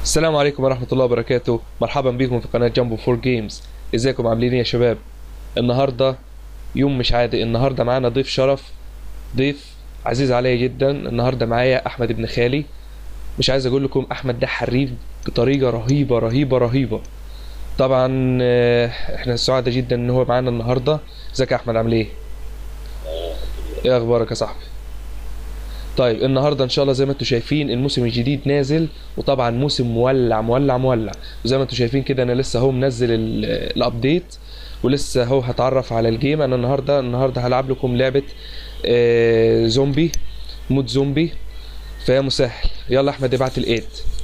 السلام عليكم ورحمة الله وبركاته مرحبا بكم في قناة جامبو فور جيمز ازيكم عاملين ايه يا شباب النهاردة يوم مش عادي النهاردة معانا ضيف شرف ضيف عزيز عليا جدا النهاردة معايا احمد ابن خالي مش عايز اقول لكم احمد ده حريف بطريقة رهيبة رهيبة رهيبة طبعا آه، احنا سعداء جدا ان هو معانا النهاردة ازيك يا احمد عامل ايه ايه اخبارك يا صاحبي طيب النهارده ان شاء الله زي ما انتم شايفين الموسم الجديد نازل وطبعا موسم مولع مولع مولع وزي ما انتم شايفين كده انا لسه اهو منزل ال- الابديت ولسه اهو هتعرف على الجيم انا النهارده النهارده هلعب لكم لعبه آه زومبي مود زومبي فيا مسهل يلا احمد ابعت الايد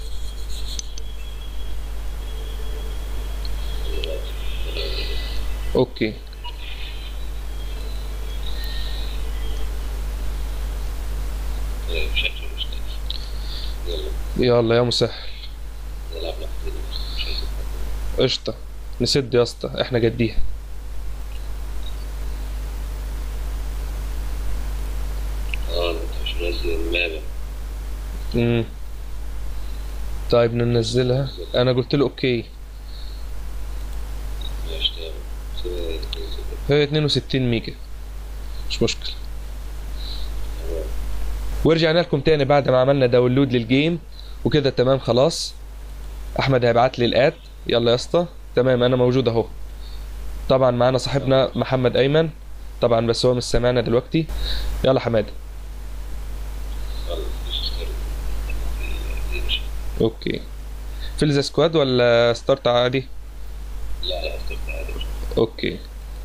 اوكي بشكل مختلف يلا يلا يا مسهل نلعب لوحدنا مش عايزين حد. قشطه نسد يا اسطى احنا جديها اه انت مش منزل اللعبة امم طيب ننزلها انا قلت له اوكي مش تمام سيبها تنزل. هي 62 ميجا مش مشكلة تمام. ورجعنا لكم تاني بعد ما عملنا داونلود للجيم وكده تمام خلاص احمد هيبعت لي الاد يلا يا اسطى تمام انا موجود اهو طبعا معانا صاحبنا محمد ايمن طبعا بس هو مش سامعنا دلوقتي يلا حماده يلا مش ستارت. دي مش- اوكي في ذا سكواد ولا ستارت عادي لا لا ستارت عادي مش- اوكي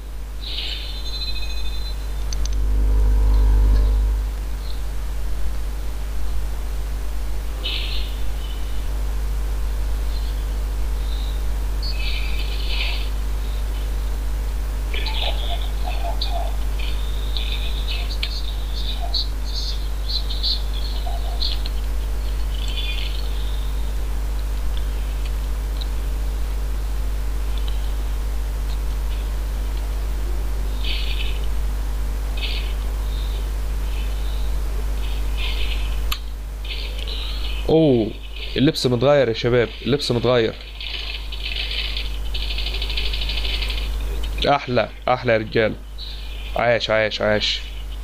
اوه اللبس متغير يا شباب اللبس متغير احلى احلى يا رجال عاش عاش عاش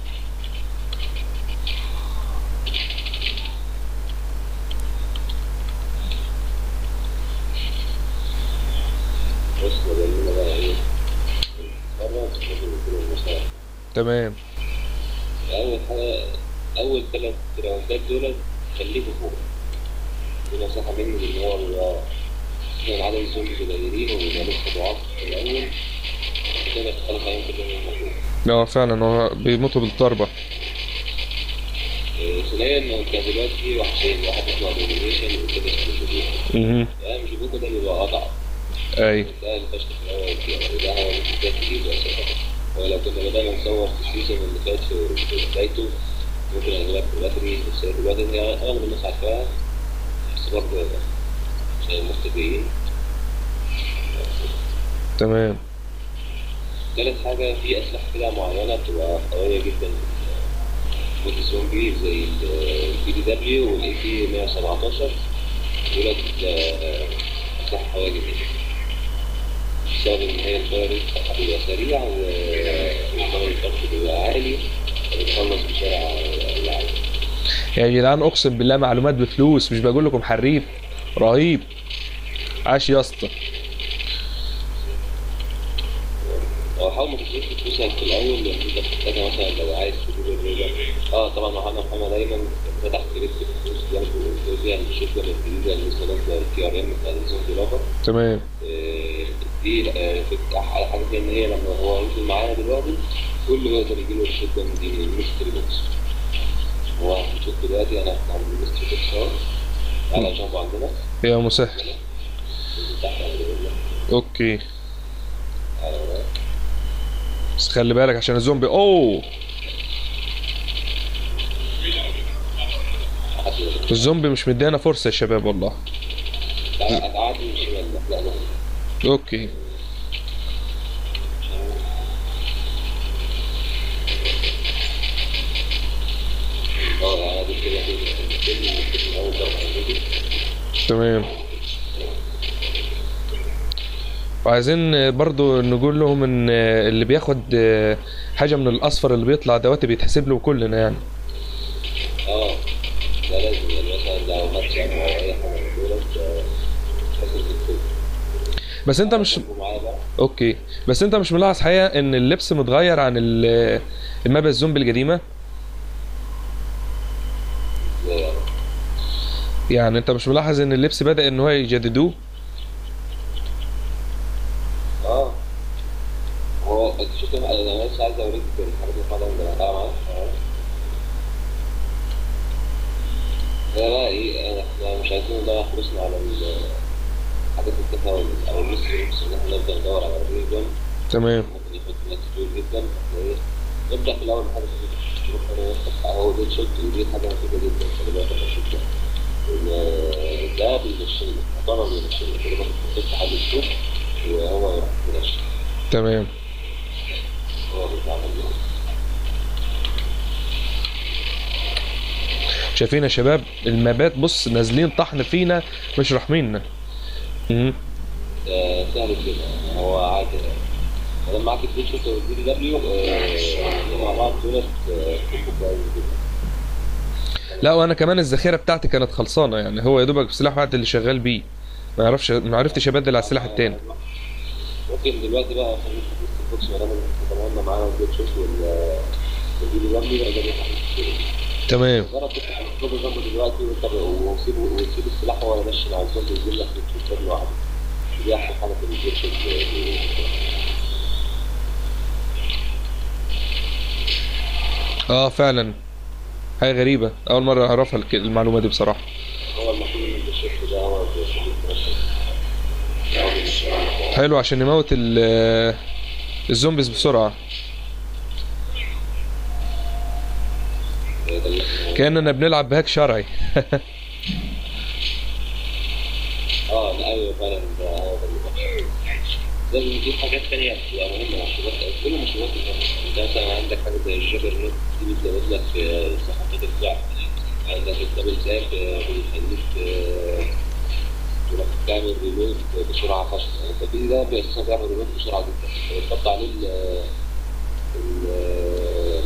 بص مجالنا بقى ايه مرة تفضل كل المسار تمام أول حاجة أول ثلاث راوندات دول خليكوا فوق دي نصيحة مني إن هو بيبقى عشان عدد الزومبيز قليلين وبيبقى لسه ضعاف في الأول تقدر تخلص عليهم كلهم المفروض اه فعلا هو بيموتوا بالضربة ثانيا إن أنت دلوقتي في وحشين واحد يطلع دومينيشن وكده اسمه جوجو اها يعني مش جوجو ده بيبقى أضعف اي ده الفشل في الأول كده وده هو اللي كان تجيبه أساسا ولو كنا بدأنا نصور في السيزون اللي فات في في بدايته ممكن أغلب الباتري بس الباتري هي أغلب الناس عارفاها بس برضه عشان المختبئين تمام تالت حاجة في أسلحة كده معينة بتبقى قوية جدا ضد الزومبي زي البي دي دبليو والاي بي 117 دولت آه، أسلحة قوية جدا بسبب إن هي الفاير ريت بتاعها بيبقى سريع ومعدل الضغط بيبقى عالي فبتخلص بسرعة اللعب يا جدعان اقسم بالله معلومات بفلوس مش بقول لكم حريف رهيب عاش يا اسطى هو حاول ما تصرفش فلوسك في الاول لان انت بتحتاجها مثلا لو عايز تجيب الريجر اه طبعا محمد محمد دايما فتح كريدت فلوس جنب فيها الشركه الجديده اللي لسه نازله الكي ار ام بتاع الزومبي لافر تمام آه، دي آه، فكرة على حاجه زي ان هي لما هو ينزل معانا دلوقتي كله يقدر يجي له الشركه من دي من الميستري بوكس هو هنشوف دلوقتي انا هعمل الميستري بوكس اهو على جنب عندنا يا مسهل ننزل تحت على الجبل. اوكي على ورا. بس خلي بالك عشان الزومبي اوه حد- الزومبي مش مدينا فرصة يا شباب والله هتعدي من الشمال لا لا اوكي اه انا دي كده كده من اول ضربه تمام وعايزين برضو نقول لهم ان اللي بياخد حاجة من الاصفر اللي بيطلع دوت بيتحسب له كلنا يعني اه ده لازم يعني مثلا لو ماتش او اي حاجه من دولت آه، لازم تكتب بس انت مش معايا بقى اوكي بس انت مش ملاحظ حقيقة ان اللبس متغير عن ال- المابا الزومبي القديمة ازاي يعني يعني انت مش ملاحظ ان اللبس بدأ ان هو يجددوه اه هو انت شفت انا أنا لسه عايز اوريك الحاجات اللي فعلا اللي بعملها معاك آه. لا لا ايه أنا- احنا مش عايزين نضيع فلوسنا على ال- حاجات التفا وال- او اللبس اللبس ان احنا نفضل ندور على ريل جون تمام ممكن ياخد وقت طويل جدا احنا ايه نبدا في الاول بحاجه خفيفه نروح انا نفتح هو ديل شوت ودي حاجه مفيده جدا خلي بالك من الشوت ده ال- ده بيمشيني محترم بيمشيني كل ما تفتح حد الشوت وهو يروح يمشي تمام هو بيتعمل كده. شايفين يا شباب المابات بص نازلين طحن فينا مش رحميننا مهم. آه، سهل جدا هو عادي انا معاك الديل شوت والدي دبليو مع بعض دولت آه، كومبو كويس جدا لا وانا كمان الذخيره بتاعتي كانت خلصانه يعني هو يا دوبك سلاح واحد اللي شغال بيه ما يعرفش ما عرفتش ابدل على السلاح التاني ممكن دلوقتي بقى خلينا في البوكس ما دام اتكلمنا معانا والديل شوت وال والدي دبليو بقى ده تمام جرب تفتح الكوبي جنبه دلوقتي وانت وسيبه وتسيب السلاح وهو ماشي مع الزومبي يجيب لك الشوت لوحده دي احسن حاجه في الديل شوت اه فعلا حاجه غريبه اول مره اعرفها الك- المعلومه دي بصراحه هو المفروض ان الديل شوت ده هو الديل حلو عشان نموت ال- الزومبيز بسرعه كاننا بنلعب بهاك شرعي اه لا ايوه فعلا ده هو ده اللي بيحصل. لازم نجيب حاجات تانية بتبقى مهمة مشروبات كل مشروبات مهمة انت مثلا عندك حاجة زي الجبر نوت دي بتزود لك في صحتك الضعف عندك الدبل تاب آه، بيخليك آه، تروح تعمل ريلود بسرعة فشخ يعني انت الفيديو ده بيأسسا بيعمل ريلود بسرعة جدا بتحط عليه ال ال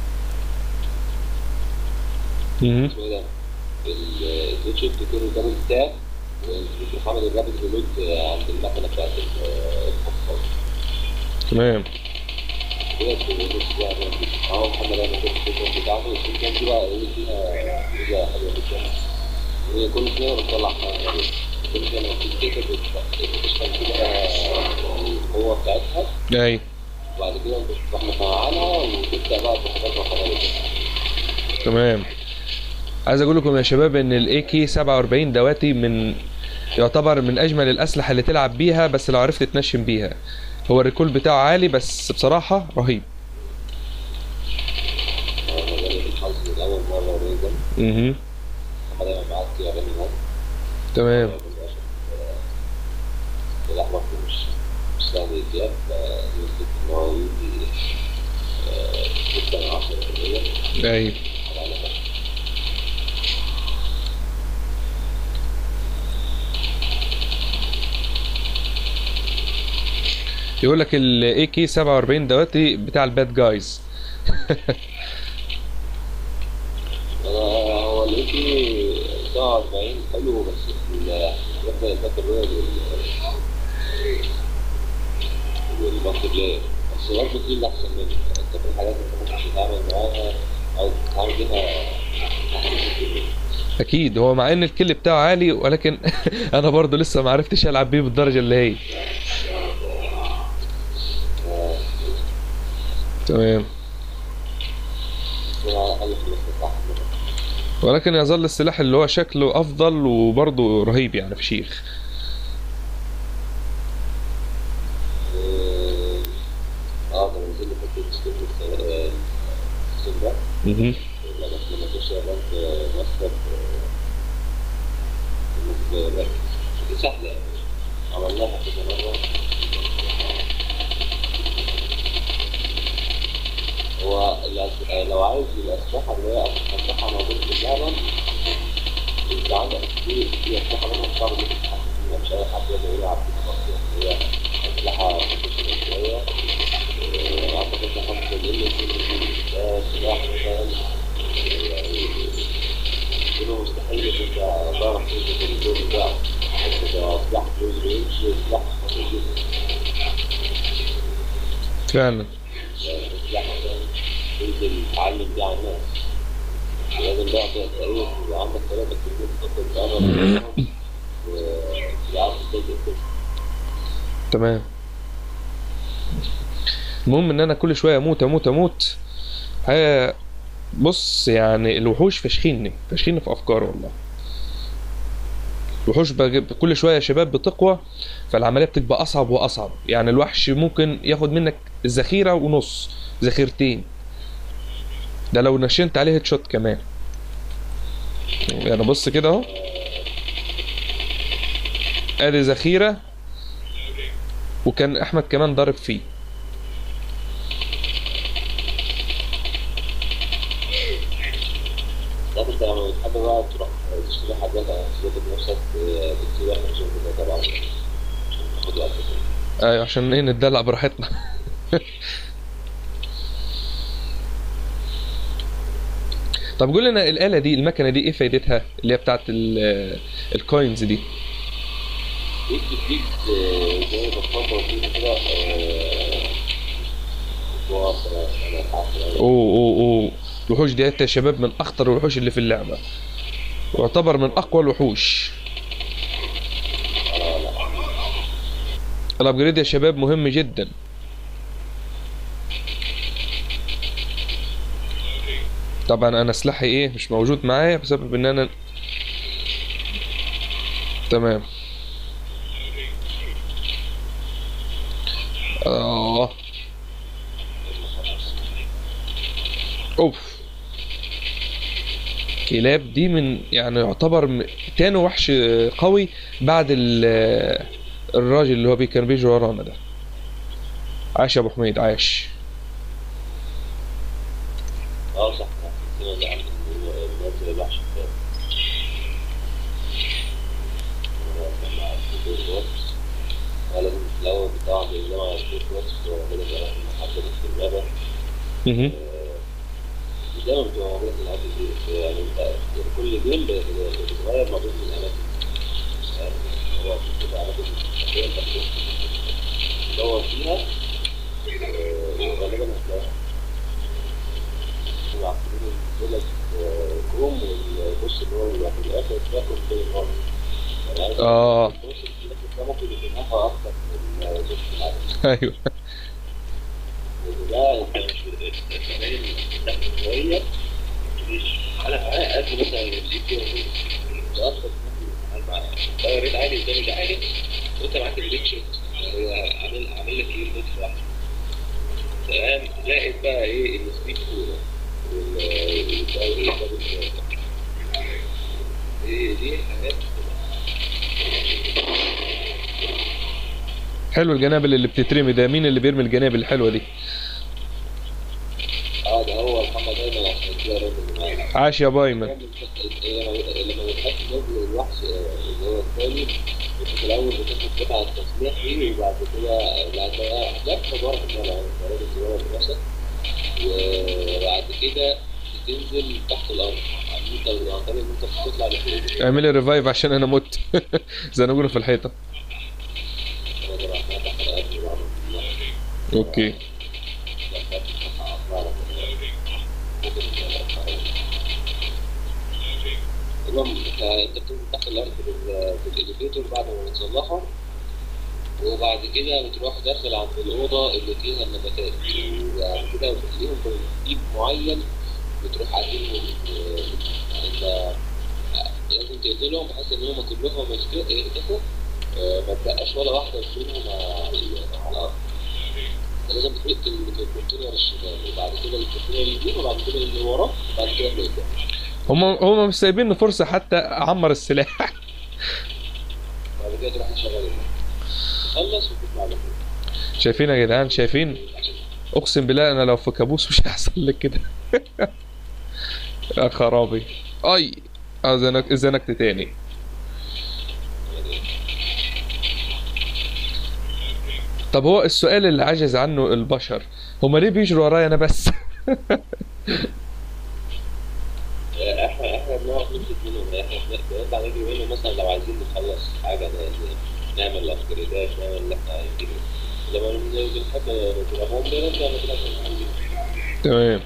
مهم. اسمه ايه ده؟ الدوت شوت بيكون دبل تاب وبتروح عامل الرابط ريلود عند المكنة بتاعت الخفاض تمام اهو محمد انا كنت الفكره بتاعته بس كان دي بقى ايه فيها ميزه حلوه جدا هي كل شويه بتطلع حاجه يعني كل شويه لما بتفتكر بتشتغل كده القوه بتاعتها اي وبعد كده بتروح مفعلها وتبدا بقى تحضر خطوات تمام عايز اقول لكم يا شباب ان الاي كي 47 دواتي من يعتبر من اجمل الاسلحه اللي تلعب بيها بس لو عرفت تنشن بيها هو الريكول بتاعه عالي بس بصراحه رهيب انا جالي الحظ من اول مره ريزن اها محمد انا بعت يا بني هون تمام سلاح برضه مش مش سهل يتجاب فنسيت ان هو يجي ستة من 10% اي يقول لك الاي كي 47 دواتي بتاع الباد جايز انا هو لقيتي 47 حلو بس الحاجات زي الباتل رويال والمالتي بلاير بس برضه في اللي احسن منه انت في حاجات انت ممكن تتعامل معاها او تتعامل بيها احسن كتير منه. اكيد هو مع ان الكل بتاعه عالي ولكن انا برضه لسه ما عرفتش العب بيه بالدرجه اللي هي آه، تمام بس على الاقل في الاستطاعه ولكن يظل السلاح اللي هو شكله افضل وبرضه رهيب يعني فشيخ اه ده نزل لي حته ستيم السيستم ده مهم. لما لما توصل رانك ماستر بالنسبه دي سهله يعني عملناها كذا مره هو الأس- لو عايز الأسلحة اللي هي أسلحة موجودة في اللعبة أنت عندك في في أسلحة منها صعب إنك تتحكم فيها مش أي حد يقدر يلعب بيها برضه. هي سلاح خطير جدا فعلا سلاح عشان تنزل تعلم بيه على الناس لازم بقى تقريبا يبقى عندك طريقة كتير تقدر تقرب ويعرف ازاي تقتل تمام المهم ان انا كل شويه اموت اموت اموت ها بص يعني الوحوش فاشخيني فاشخيني في افكاري والله الوحوش بج- كل شويه يا شباب بتقوى فالعمليه بتبقى اصعب واصعب يعني الوحش ممكن ياخد منك ذخيره ونص ذخيرتين ده لو نشنت عليه هيد شوت كمان يعني بص كده اهو ادي ذخيره وكان احمد كمان ضارب فيه طب انت لما بتحب بقى تروح تشتري حاجات او تظبط نفسك اه، بتصير احنا شغل كده طبعا عشان تاخد وقت كده. ايوه عشان ايه نتدلع براحتنا طب قول لنا الآلة دي المكنة دي ايه فايدتها اللي هي بتاعت ال- الكوينز دي دي بتديك اه، زي بطاطا وكده كده اه، قوة انا عارف اوه اوه اوه الوحوش دي يا شباب من اخطر الوحوش اللي في اللعبة يعتبر من اقوى الوحوش الابجريد يا شباب مهم جدا طبعا انا سلاحي ايه مش موجود معايا بسبب ان انا تمام اه اوف كلاب دي من يعني يعتبر م- تاني وحش قوي بعد ال- الراجل اللي هو بي كان بيجي ورانا ده عاش يا ابو حميد عاش اه صح كده اللي عندك منزل الوحش بتاعه لازم في الأول بتاع زي ما قلت لك وكده بقى محدد في اللعبة مهم. مش دايما بتبقى موجودة في الألعاب دي يعني أنت كل جيم بتتغير ما بين الأماكن يعني هو في كده أماكن مستقيمة أنت تدور فيها آه، غالبا هتلاقيها وعارفين يقول لك آه، كروم والبص اللي هو بيبقى في الآخر تاكل كل مرة يعني آه. البص اللي في الآخر ده ممكن يكون نفع أكتر من البص العادي ايوه وده انت مش بتتكلم شويه مش على معاه قد مثلا يمسك كده ده اكتر ده ريت عالي قدام ده عالي وانت معاك البيكشر هو عامل عامل لك ايه البوكس واحد تمام زائد بقى ايه السبيد كوره ايه دي حاجات حلو الجنابل اللي بتترمي ده مين اللي بيرمي الجنابل الحلوه دي اه ده هو محمد ايمن عشان كده الراجل اللي معانا عاش يا بايمن لما بتحط نزل الوحش اللي هو الثاني انت في الاول بتاخد قطعه التصليح دي وبعد كده بعد كده لا تجارب ان انا راجل صغير في مصر وبعد كده بتنزل تحت الارض يعني انت بتعتبر ان انت بتطلع لفوق اعملي ريفايف عشان انا مت زي ما نقول في الحيطه انا طبعا تحت الارض وبعمل اوكي المهم انت انت بتنزل تحت الارض بال- بالاليفيتور بعد ما بتصلحها وبعد كده بتروح داخل عند الاوضه اللي فيها النباتات وبعد كده بتلاقيهم بترتيب معين بتروح عايزينهم انت لازم تقتلهم بحيث ان هم كلهم يختفوا يختفوا آه، ما تبقاش ولا واحده منهم على الارض لازم تقتل اللي في الكونتينر الشمال وبعد كده الكونتينر اليمين وبعد كده اللي وراه وبعد كده اللي قدام هم هم مش سايبين فرصه حتى اعمر السلاح بعد كده تروح تشغل الماء تخلص وتطلع على طول شايفين يا جدعان شايفين اقسم بالله انا لو في كابوس مش هيحصل لك كده يا خرابي اي اه زنك زنكت تاني طب هو السؤال اللي عجز عنه البشر هما ليه بيجروا ورايا انا بس احنا احنا بنعرف نمسك منهم احنا بنطلع نجري منهم مثلا لو عايزين نخلص حاجه زي نعمل ابجريدات نعمل اللي احنا عايزينه لما بن- بنحب نضربهم بنرجع نضربهم تمام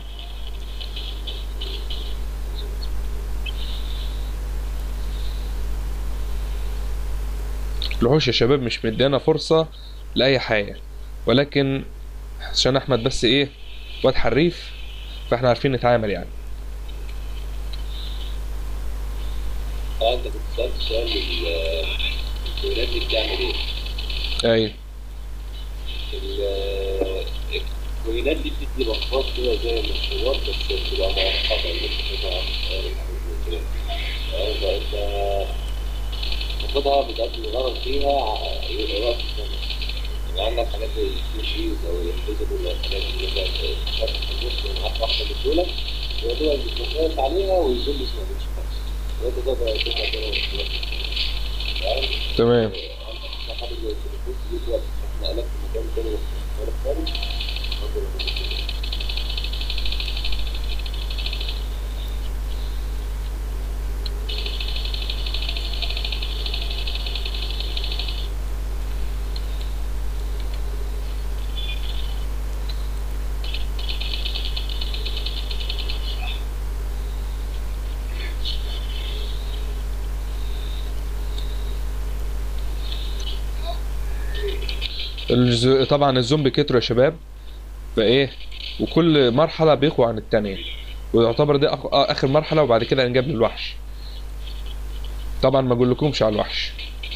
الوحوش يا شباب مش مدينا فرصة لأي حاجة ولكن عشان أحمد بس إيه واد حريف فإحنا عارفين نتعامل يعني اه انت كنت سألت سؤال لل- الكوينات دي بتعمل ايه؟ أيوة ال- الكوينات دي بتدي بفات كده زي المشروبات بس بتبقى مؤقتة اللي انت شايفها على الصور والحاجات دي كده. اه، فانت تاخدها بتقدم الغرض فيها يبقى وقت السنة يبقى عندك حاجات زي السوشيز او الانفيزبل والحاجات اللي انت شايف في النص ومعاك واحدة من دول ودول بتتنفس عليها ويزول اسمها مش خالص وانت تقدر تشوفها كده وتخلص. فاهم؟ تمام عندك حاجة زي التليفون تجيب وقت نقلك في مكان تاني مختلف خالص تقدر تشوفها. الز... طبعا الزومبي كتروا يا شباب فايه وكل مرحلة بيقوى عن التانية ويعتبر دي أخ... آه اخر مرحلة وبعد كده هنجاب للوحش طبعا ما اقولكمش على الوحش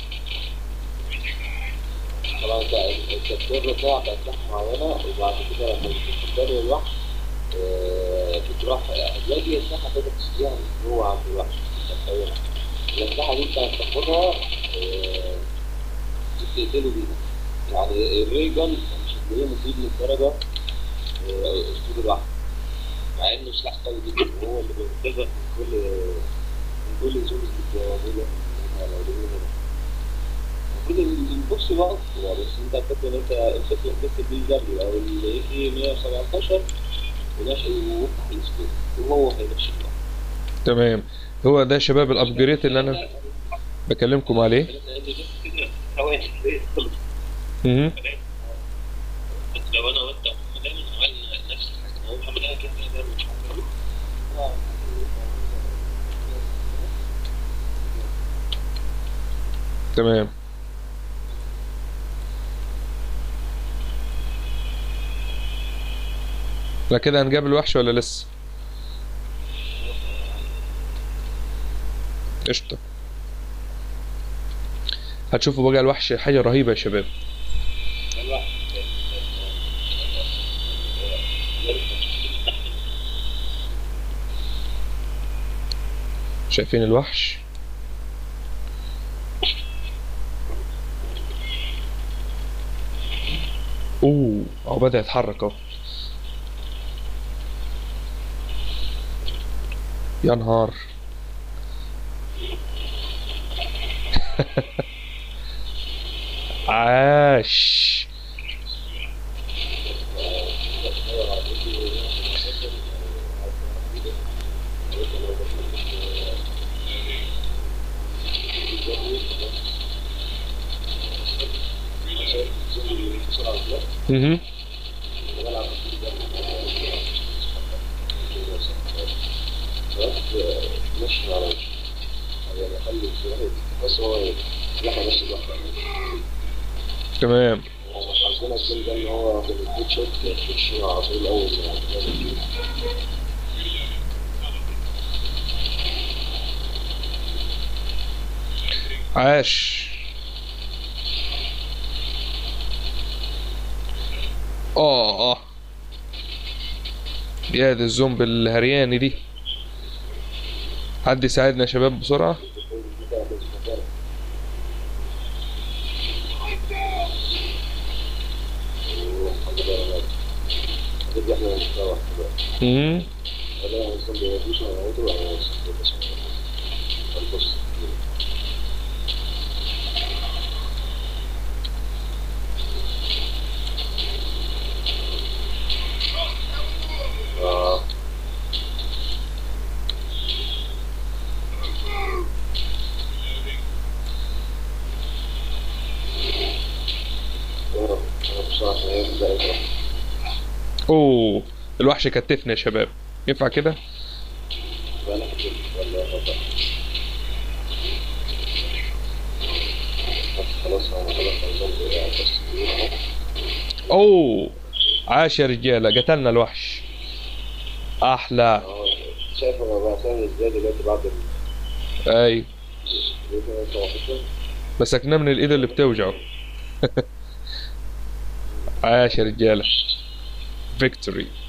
طبعا انت انت بتضرب نوع بأسلحة معينة وبعد كده لما تختار الوحش آه، بتروح هتلاقي أسلحة تقدر تشتريها من جوه عند الوحش تخيل الأسلحة دي انت هتاخدها آه، بتقتله بيها يعني الريجن مش هتلاقيه مفيد للدرجة آه، أسلوب الوحش مع إنه سلاح قوي جدا وهو اللي بينتظر من كل من كل زوز اللي موجودة من موجودين هنا المفروض البوكس بقى أقوى بس انت فاكر ان انت امسك امسك بي دبليو او الاي كي 117 وناشئ وفتح السكور وهو هيمشي بقى تمام هو ده يا شباب الابجريد اللي انا بكلمكم عليه مهم. لو انا وانت دايما عملنا نفس الحاجه هو عملها كده دايما مش عارف تمام لا كده هنجاب الوحش ولا لسه قشطة هتشوفوا بقى الوحش حاجة رهيبة يا شباب شايفين الوحش اوه اهو بدأ يتحرك اهو يا نهار عاش مهم. مش معرفش يعني اخلي السلاح بس هو سلاح بس لوحده تمام عندنا الجيم ده ان هو بالهيد شوت يخش على طول اول ما يعمل كده. عاش اه اه يا دي الزومبي الهرياني دي حد يساعدنا يا شباب بسرعة هتبدا احنا نتراوح دلوقتي مم. انا هنصل بيدوش على عوضه او البص اه لا انت اوه الوحش كتفني يا شباب ينفع كده بقى انا كنت ولا غلط خلاص انا خلاص انا بس اهو اوه عاش يا رجاله قتلنا الوحش احلى اه شايف انا بقى سهل ازاي دلوقتي بعد ال اي 17 مسكناه من الايد اللي بتوجعه عاش يا رجاله فيكتوري